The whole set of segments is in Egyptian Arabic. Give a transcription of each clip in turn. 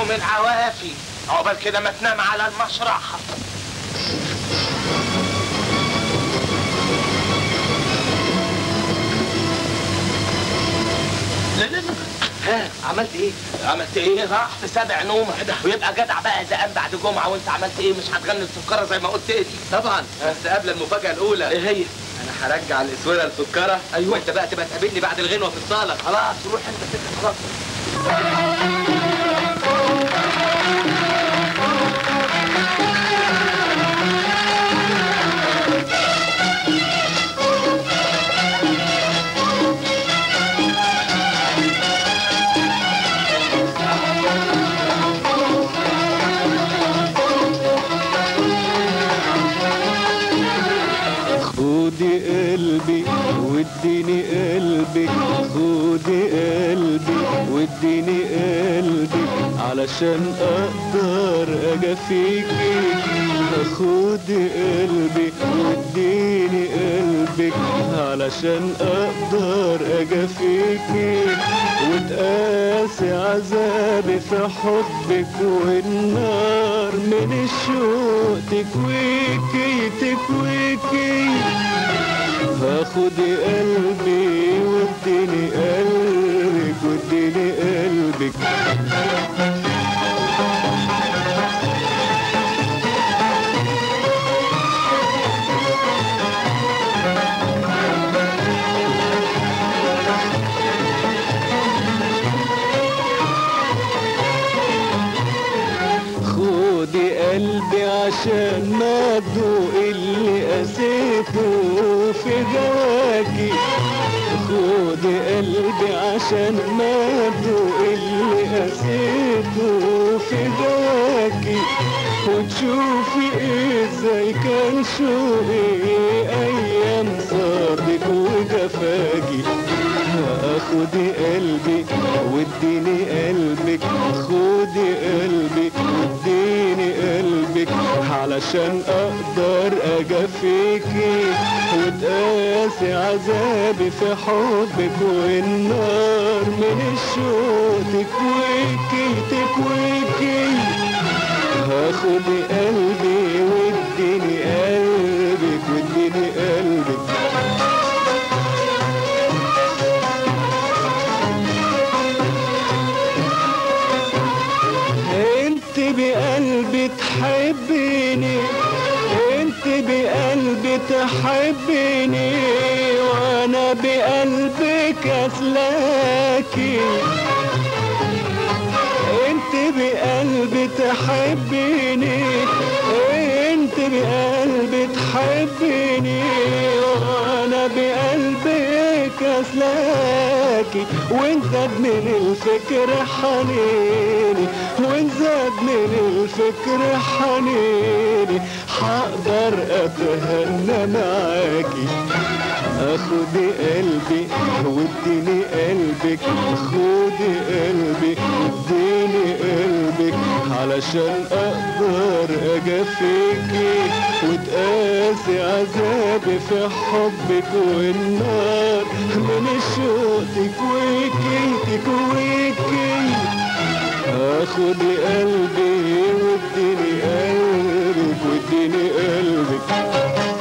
نوم العوافي عقبال كده ما تنام على المشرحة لا لا لا ها عملت ايه؟ عملت ايه؟ راح في سبع نومة ويبقى جدع بقى زقان بعد جمعة وانت عملت ايه؟ مش هتغني السكرة زي ما قلت لي طبعا بس قبل المفاجأة الأولى ايه هي؟ أنا هرجع الأسورة السكرة أيوة. وأنت بقى تبقى تقابلني بعد الغنوة في الصالة خلاص روح انت كده خلاص خدي قلبي واديني قلبك خدي قلبي واديني قلبي علشان اقدر اجافيكي خدي قلبي واديني قلبك علشان اقدر اجافيكي وتقاسي عذابي في حبك والنار من الشوق تكويكي تكويكي هاخدي قلبي واديني قلبك واديني قلبك خدي قلبي عشان ما ادوق اللي قسيته في جواكي خدي قلبي عشان ما ادوق اللي قسيته في جواكي وتشوفي ازاي كان شوقي ايام صادق وجفاكي خدي قلبي واديني قلبك خدي قلبي واديني قلبك علشان اقدر اجافيكي وتقاسي عذابي في حبك والنار من الشوق تكويكي تكويكي هاخدي قلبي واديني قلبك واديني قلبك انت بقلبي تحبيني انت بقلبي تحبيني وانا بقلبك اسلاكي انت بقلبي تحبيني انت بقلبي تحبيني وانا بقلبك اسلاكي وان زاد من الفكر حنيني وان زاد من الفكر حنيني حقدر اتهنى معاكي خدي قلبي واديني قلبك خدي قلبي واديني قلبك علشان اقدر اجافيكي وتقاسي عذابي في حبك والنار من الشوق تكويكي تكويكي خدي قلبي واديني قلبك واديني قلبك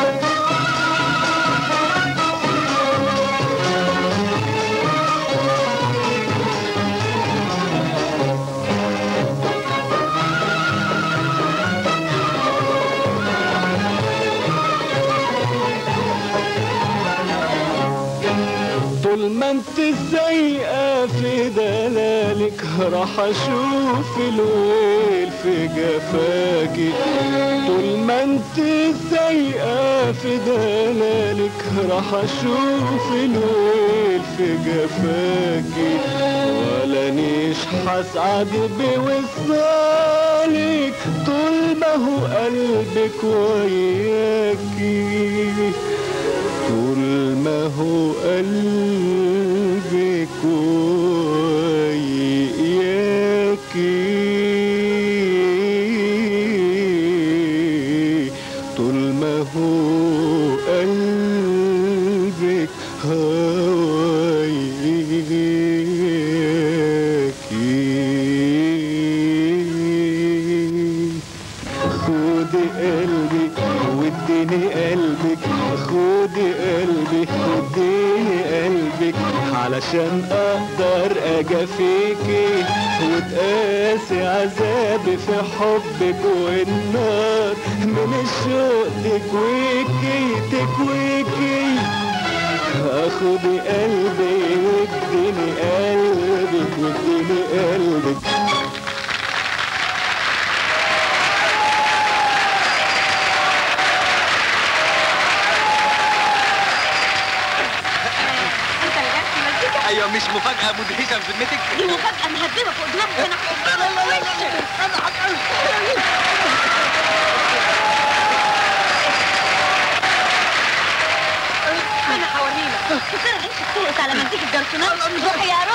طول ما انت سايقة في دلالك راح اشوف الويل في جفاكي طول ما انت سايقة في دلالك راح اشوف الويل في جفاكي ولا نيش حسعد بوصالك طول ما هو قلبك وياكي طول ما هو قلبك وياكي طول ما هو قلبك قلبك علشان اقدر اجافيكي وتقاسي عذابي في حبك والنار من الشوق تكويكي تكويكي خدي قلبي واديني قلبك واديني قلبك انت اللي جبت المزيكا ايوه مش مفاجاه مدهشه بذمتك دي مفاجأة مهببة فوق دماغك انا هحطها انا هوريلك فكرة عيش السوق على مزيكا الجرسونات روح يا